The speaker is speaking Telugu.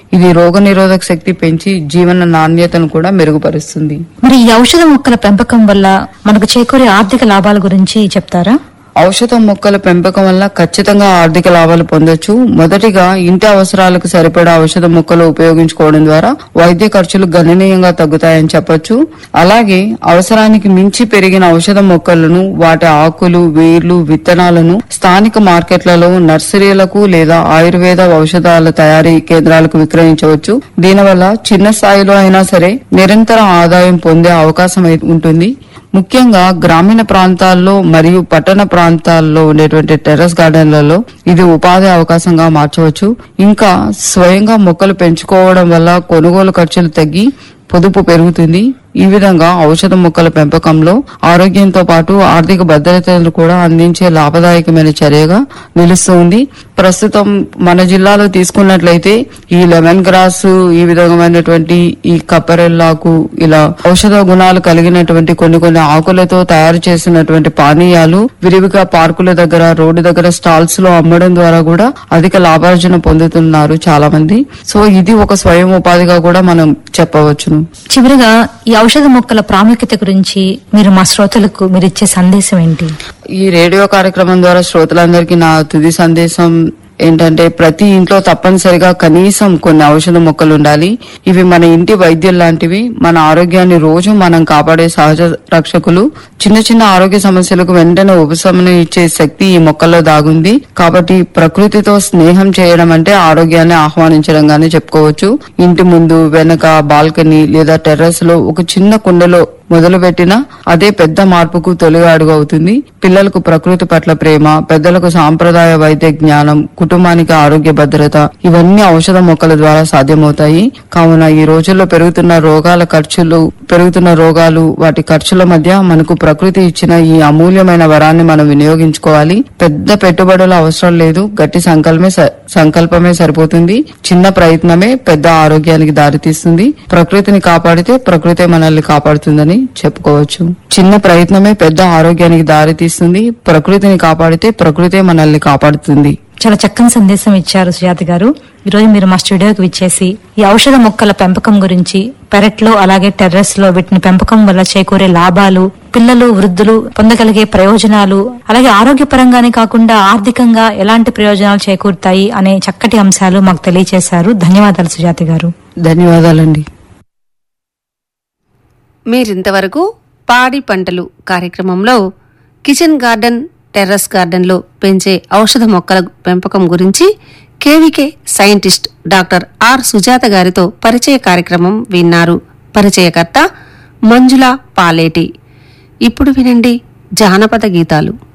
ఇది రోగనిరోధక శక్తి పెంచి జీవన నాణ్యతను కూడా మెరుగుపరుస్తుంది మరి ఈ ఔషధ మొక్కల పెంపకం వల్ల మనకు చేకూరే ఆర్థిక లాభాల గురించి చెప్తారా ఔషధ మొక్కల పెంపకం వల్ల ఖచ్చితంగా ఆర్థిక లాభాలు పొందొచ్చు మొదటిగా ఇంటి అవసరాలకు సరిపడా ఔషధ మొక్కలు ఉపయోగించుకోవడం ద్వారా వైద్య ఖర్చులు గణనీయంగా తగ్గుతాయని చెప్పొచ్చు అలాగే అవసరానికి మించి పెరిగిన ఔషధ మొక్కలను వాటి ఆకులు వేర్లు విత్తనాలను స్థానిక మార్కెట్లలో నర్సరీలకు లేదా ఆయుర్వేద ఔషధాల తయారీ కేంద్రాలకు విక్రయించవచ్చు దీనివల్ల చిన్న స్థాయిలో అయినా సరే నిరంతర ఆదాయం పొందే అవకాశం అయి- ఉంటుంది ముఖ్యంగా గ్రామీణ ప్రాంతాల్లో మరియు పట్టణ ప్రాంతాల్లో ఉండేటువంటి టెర్రస్ గార్డెన్లలో ఇది ఉపాధి అవకాశంగా మార్చవచ్చు ఇంకా స్వయంగా మొక్కలు పెంచుకోవడం వల్ల కొనుగోలు ఖర్చులు తగ్గి పొదుపు పెరుగుతుంది ఈ విధంగా ఔషధ మొక్కల పెంపకంలో ఆరోగ్యంతో పాటు ఆర్థిక భద్రతను కూడా అందించే లాభదాయకమైన చర్యగా నిలుస్తుంది ప్రస్తుతం మన జిల్లాలో తీసుకున్నట్లయితే ఈ లెమన్ గ్రాస్ ఈ విధమైనటువంటి ఈ కప్పరెల్లాకు ఇలా ఔషధ గుణాలు కలిగినటువంటి కొన్ని కొన్ని ఆకులతో తయారు చేసినటువంటి పానీయాలు విరివిగా పార్కుల దగ్గర రోడ్డు దగ్గర స్టాల్స్ లో అమ్మడం ద్వారా కూడా అధిక లాభార్జన పొందుతున్నారు చాలా మంది సో ఇది ఒక స్వయం ఉపాధిగా కూడా మనం చెప్పవచ్చును చివరిగా ఈ ఔషధ మొక్కల ప్రాముఖ్యత గురించి మీరు మా శ్రోతలకు మీరు ఇచ్చే సందేశం ఏంటి ఈ రేడియో కార్యక్రమం ద్వారా శ్రోతలందరికీ నా తుది సందేశం ఏంటంటే ప్రతి ఇంట్లో తప్పనిసరిగా కనీసం కొన్ని ఔషధ మొక్కలు ఉండాలి ఇవి మన ఇంటి వైద్యులు లాంటివి మన ఆరోగ్యాన్ని రోజు మనం కాపాడే సహజ రక్షకులు చిన్న చిన్న ఆరోగ్య సమస్యలకు వెంటనే ఉపశమనం ఇచ్చే శక్తి ఈ మొక్కల్లో దాగుంది కాబట్టి ప్రకృతితో స్నేహం చేయడం అంటే ఆరోగ్యాన్ని ఆహ్వానించడంగానే చెప్పుకోవచ్చు ఇంటి ముందు వెనక బాల్కనీ లేదా టెర్రస్ లో ఒక చిన్న కుండలో మొదలుపెట్టిన అదే పెద్ద మార్పుకు తొలి అడుగు అవుతుంది పిల్లలకు ప్రకృతి పట్ల ప్రేమ పెద్దలకు సాంప్రదాయ వైద్య జ్ఞానం కుటుంబానికి ఆరోగ్య భద్రత ఇవన్నీ ఔషధ మొక్కల ద్వారా సాధ్యమవుతాయి కావున ఈ రోజుల్లో పెరుగుతున్న రోగాల ఖర్చులు పెరుగుతున్న రోగాలు వాటి ఖర్చుల మధ్య మనకు ప్రకృతి ఇచ్చిన ఈ అమూల్యమైన వరాన్ని మనం వినియోగించుకోవాలి పెద్ద పెట్టుబడుల అవసరం లేదు గట్టి సంకల్పమే స- సంకల్పమే సరిపోతుంది చిన్న ప్రయత్నమే పెద్ద ఆరోగ్యానికి దారితీస్తుంది ప్రకృతిని కాపాడితే ప్రకృతే మనల్ని కాపాడుతుందని చెప్పుకోవచ్చు చిన్న ప్రయత్నమే పెద్ద ఆరోగ్యానికి దారితీస్తుంది ప్రకృతిని కాపాడితే ప్రకృతే మనల్ని కాపాడుతుంది చాలా చక్కని సందేశం ఇచ్చారు సుజాత గారు ఈ రోజు మీరు మా స్టూడియోకి విచ్చేసి ఈ ఔషధ మొక్కల పెంపకం గురించి పెరట్లో అలాగే టెర్రస్ లో వీటిని పెంపకం వల్ల చేకూరే లాభాలు పిల్లలు వృద్ధులు పొందగలిగే ప్రయోజనాలు అలాగే ఆరోగ్యపరంగానే కాకుండా ఆర్థికంగా ఎలాంటి ప్రయోజనాలు చేకూరుతాయి అనే చక్కటి అంశాలు మాకు తెలియజేశారు ధన్యవాదాలు సుజాత గారు ధన్యవాదాలండి మీరింతవరకు పాడి పంటలు కార్యక్రమంలో కిచెన్ గార్డెన్ టెర్రస్ గార్డెన్లో పెంచే ఔషధ మొక్కల పెంపకం గురించి KVK scientist doctor R Sujatha గారితో పరిచయ కార్యక్రమం విన్నారు పరిచయకర్త మంజుల పాలేటి ఇప్పుడు వినండి జానపద గీతాలు